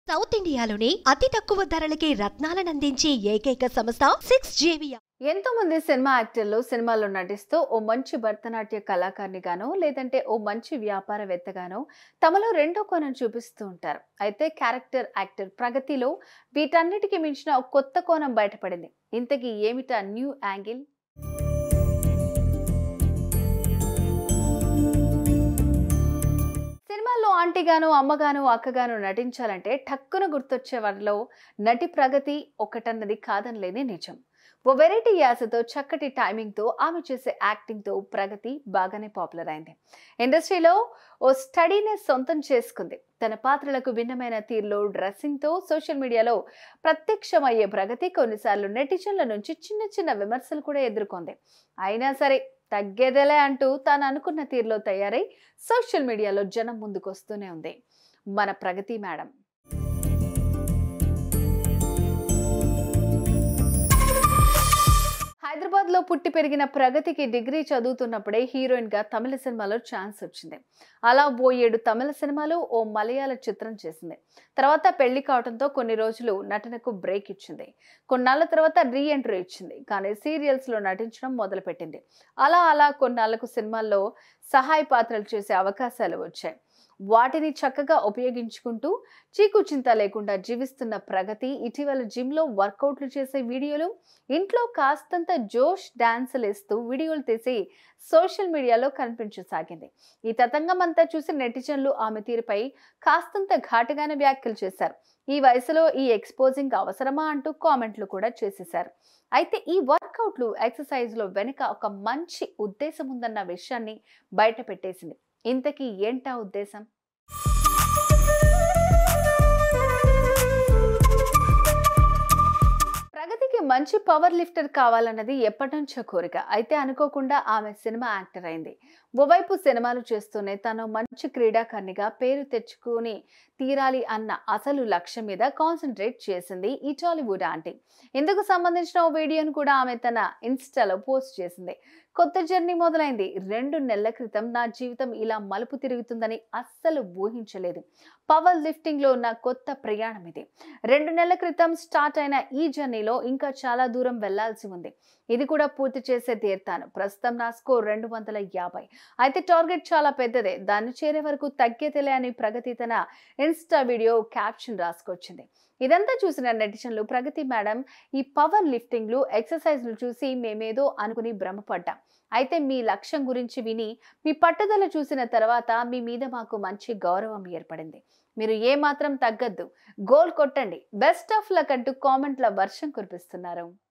south ఇండియాలోనే అతి తక్కువ ధరలకే రత్నాలనందించే ఏకైక సంస్థ సిక్స్ జేవియా ఎంతో మంది సినిమా యాక్టర్లు సినిమాల్లో నటిస్తూ ఓ మంచి భరతనాట్య కళాకారినిగానో లేదంటే ఓ మంచి వ్యాపారవేత్తగానో తమలో రెండో కోణం చూపిస్తూ ఉంటారు అయితే క్యారెక్టర్ యాక్టర్ ప్రగతిలో వీటన్నిటికీ మించిన ఒక కొత్త కోణం బయటపడింది ఇంతకీ ఏమిటా న్యూ యాంగిల్ సినిమాల్లో ఆంటీగాను అమ్మగాను అక్కగాను నటించాలంటే టక్కున గుర్తొచ్చే వారిలో నటి ప్రగతి ఒకటన్నది కాదనలేని నిజం ఓ వెరైటీ యాసతో చక్కటి టైమింగ్తో ఆమె చేసే యాక్టింగ్తో ప్రగతి బాగానే పాపులర్ అయింది ఇండస్ట్రీలో ఓ స్టడీనే సొంతం చేసుకుంది తన పాత్రలకు భిన్నమైన తీరులో డ్రెస్సింగ్తో సోషల్ మీడియాలో ప్రత్యక్షమయ్యే ప్రగతి కొన్నిసార్లు నెటిజన్ల నుంచి చిన్న చిన్న విమర్శలు కూడా ఎదుర్కొంది అయినా సరే తగ్గేదేలే అంటూ తాను అనుకున్న తీరులో తయారై సోషల్ మీడియాలో జనం ముందుకు వస్తూనే ఉంది మన ప్రగతి మేడం హైదరాబాద్ లో పుట్టి పెరిగిన ప్రగతికి డిగ్రీ చదువుతున్నప్పుడే హీరోయిన్ గా తమిళ సినిమాలో ఛాన్స్ వచ్చింది అలా ఓ ఏడు తమిళ సినిమాలు ఓ మలయాళ చిత్రం చేసింది తర్వాత పెళ్లి కావడంతో కొన్ని రోజులు నటనకు బ్రేక్ ఇచ్చింది కొన్నాళ్ళ తర్వాత రీ ఎంట్రీ ఇచ్చింది కానీ సీరియల్స్ లో నటించడం మొదలుపెట్టింది అలా అలా కొన్నాళ్లకు సినిమాల్లో సహాయ పాత్రలు చేసే అవకాశాలు వచ్చాయి వాటిని చక్కగా ఉపయోగించుకుంటూ చీకు చింత లేకుండా జీవిస్తున్న ప్రగతి ఇటీవల జిమ్లో వర్కౌట్లు చేసే వీడియోలు ఇంట్లో కాస్తంత జోష్ డాన్సులు ఇస్తూ వీడియోలు తీసి సోషల్ మీడియాలో కనిపించసాగింది ఈ తతంగం అంతా చూసి నెటిజన్లు ఆమె తీరుపై కాస్తంత ఘాటుగానే వ్యాఖ్యలు చేశారు ఈ వయసులో ఈ ఎక్స్పోజింగ్ అవసరమా అంటూ కామెంట్లు కూడా చేసేశారు అయితే ఈ వర్కౌట్లు ఎక్సర్సైజ్లో వెనుక ఒక మంచి ఉద్దేశం ఉందన్న విషయాన్ని బయట పెట్టేసింది ఇంతకీ ఏంటా ఉద్దేశం ప్రగతికి మంచి పవర్ లిఫ్టర్ కావాలన్నది ఎప్పటి నుంచో కోరిక అయితే అనుకోకుండా ఆమె సినిమా యాక్టర్ అయింది ఓవైపు సినిమాలు చేస్తూనే తను మంచి క్రీడాకారిణిగా పేరు తెచ్చుకుని తీరాలి అన్న అసలు లక్ష్యం మీద కాన్సన్ట్రేట్ చేసింది ఈ టాలీవుడ్ ఆంటీ ఇందుకు సంబంధించిన ఓ వీడియోను కూడా ఆమె తన ఇన్స్టాలో పోస్ట్ చేసింది కొత్త జర్నీ మొదలైంది రెండు నెలల క్రితం నా జీవితం ఇలా మలుపు తిరుగుతుందని అస్సలు ఊహించలేదు పవర్ లిఫ్టింగ్ లో ఉన్న కొత్త ప్రయాణం ఇది రెండు నెలల క్రితం స్టార్ట్ అయిన ఈ జర్నీలో ఇంకా చాలా దూరం వెళ్లాల్సి ఉంది ఇది కూడా పూర్తి చేసే తీరుతాను ప్రస్తుతం నా స్కోర్ రెండు వందల యాభై అయితే టార్గెట్ చాలా పెద్దదే దాన్ని చేరే వరకు తగ్గేదిలే అని ప్రగతి తన ఇన్స్టా వీడియో క్యాప్షన్ రాసుకొచ్చింది ఇదంతా చూసిన నెటిజన్లు ప్రగతి మేడం ఈ పవర్ లిఫ్టింగ్లు ఎక్సర్సైజ్లు చూసి మేమేదో అనుకుని భ్రమపడ్డాం అయితే మీ లక్ష్యం గురించి విని మీ పట్టుదల చూసిన తర్వాత మీ మీద మాకు మంచి గౌరవం ఏర్పడింది మీరు ఏ మాత్రం తగ్గద్దు గోల్ కొట్టండి బెస్ట్ ఆఫ్ లక్ అంటూ కామెంట్ల వర్షం కురిపిస్తున్నారు